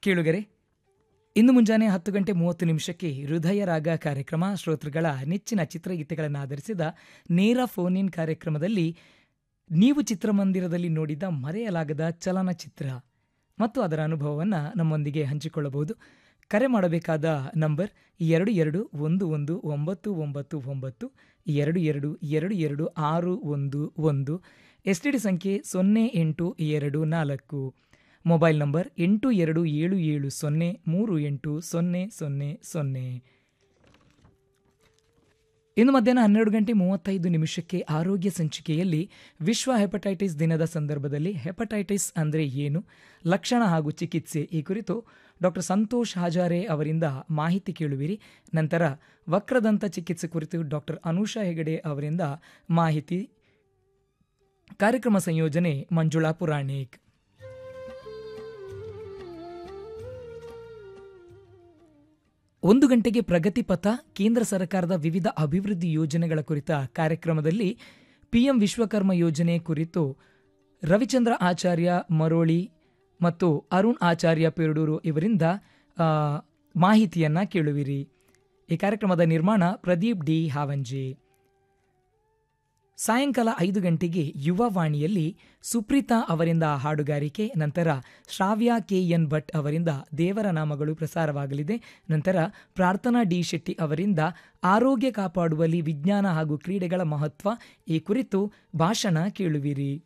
ಕೇಳುಗರೆ ಇಂದು ಮುಂಜಾನೆ ಹತ್ತು ಗಂಟೆ ಮೂವತ್ತು ನಿಮಿಷಕ್ಕೆ ಹೃದಯ ರಾಗ ಕಾರ್ಯಕ್ರಮ ಶ್ರೋತೃಗಳ ನೆಚ್ಚಿನ ಚಿತ್ರಗೀತೆಗಳನ್ನು ಆಧರಿಸಿದ ನೇರ ಫೋನ್ ಇನ್ ಕಾರ್ಯಕ್ರಮದಲ್ಲಿ ನೀವು ಚಿತ್ರಮಂದಿರದಲ್ಲಿ ನೋಡಿದ ಮರೆಯಲಾಗದ ಚಲನಚಿತ್ರ ಮತ್ತು ಅದರ ಅನುಭವವನ್ನು ನಮ್ಮೊಂದಿಗೆ ಹಂಚಿಕೊಳ್ಳಬಹುದು ಕರೆ ಮಾಡಬೇಕಾದ ನಂಬರ್ ಎರಡು ಎರಡು ಒಂದು ಒಂದು ಒಂಬತ್ತು ಒಂಬತ್ತು ಒಂಬತ್ತು ಎರಡು ಎರಡು ಎರಡು ಎರಡು ಆರು ಒಂದು ಒಂದು ಎಸ್ ಟಿ ಡಿ ಸಂಖ್ಯೆ ಸೊನ್ನೆ ಎಂಟು ಎರಡು ನಾಲ್ಕು ಮೊಬೈಲ್ ನಂಬರ್ ಎಂಟು ಎರಡು ಏಳು ಏಳು ಸೊನ್ನೆ ಮೂರು ಎಂಟು ಸೊನ್ನೆ ಸೊನ್ನೆ ಸೊನ್ನೆ ಇನ್ನು ಮಧ್ಯಾಹ್ನ ಹನ್ನೆರಡು ಗಂಟೆ ಮೂವತ್ತೈದು ನಿಮಿಷಕ್ಕೆ ಆರೋಗ್ಯ ಸಂಚಿಕೆಯಲ್ಲಿ ವಿಶ್ವ ಹೆಪಟೈಟಿಸ್ ದಿನದ ಸಂದರ್ಭದಲ್ಲಿ ಹೆಪಟೈಟಿಸ್ ಅಂದರೆ ಏನು ಲಕ್ಷಣ ಹಾಗೂ ಚಿಕಿತ್ಸೆ ಈ ಕುರಿತು ಡಾಕ್ಟರ್ ಸಂತೋಷ್ ಹಾಜಾರೆ ಅವರಿಂದ ಮಾಹಿತಿ ಕೇಳುವಿರಿ ನಂತರ ವಕ್ರದಂತ ಚಿಕಿತ್ಸೆ ಕುರಿತು ಡಾಕ್ಟರ್ ಅನುಷಾ ಹೆಗಡೆ ಅವರಿಂದ ಮಾಹಿತಿ ಕಾರ್ಯಕ್ರಮ ಸಂಯೋಜನೆ ಮಂಜುಳಾ ಪುರಾಣಿಕ್ ಒಂದು ಗಂಟೆಗೆ ಪ್ರಗತಿ ಪಥ ಕೇಂದ್ರ ಸರ್ಕಾರದ ವಿವಿಧ ಅಭಿವೃದ್ಧಿ ಯೋಜನೆಗಳ ಕುರಿತ ಕಾರ್ಯಕ್ರಮದಲ್ಲಿ ಪಿಎಂ ವಿಶ್ವಕರ್ಮ ಯೋಜನೆ ಕುರಿತು ರವಿಚಂದ್ರ ಆಚಾರ್ಯ ಮರೋಳಿ ಮತ್ತು ಅರುಣ್ ಆಚಾರ್ಯ ಪೆರಡೂರು ಇವರಿಂದ ಆ, ಮಾಹಿತಿಯನ್ನ ಕೇಳುವಿರಿ ಈ ಕಾರ್ಯಕ್ರಮದ ನಿರ್ಮಾಣ ಪ್ರದೀಪ್ ಡಿ ಹಾವಂಜಿ ಸಾಯಂಕಾಲ ಐದು ಗಂಟೆಗೆ ಯುವವಾಣಿಯಲ್ಲಿ ಸುಪ್ರೀತಾ ಅವರಿಂದ ಹಾಡುಗಾರಿಕೆ ನಂತರ ಶ್ರಾವ್ಯ ಕೆ ಎನ್ ಭಟ್ ಅವರಿಂದ ದೇವರ ನಾಮಗಳು ಪ್ರಸಾರವಾಗಲಿದೆ ನಂತರ ಪ್ರಾರ್ಥನಾ ಡಿ ಶೆಟ್ಟಿ ಅವರಿಂದ ಆರೋಗ್ಯ ಕಾಪಾಡುವಲ್ಲಿ ವಿಜ್ಞಾನ ಹಾಗೂ ಕ್ರೀಡೆಗಳ ಮಹತ್ವ ಈ ಕುರಿತು ಭಾಷಣ ಕೇಳುವಿರಿ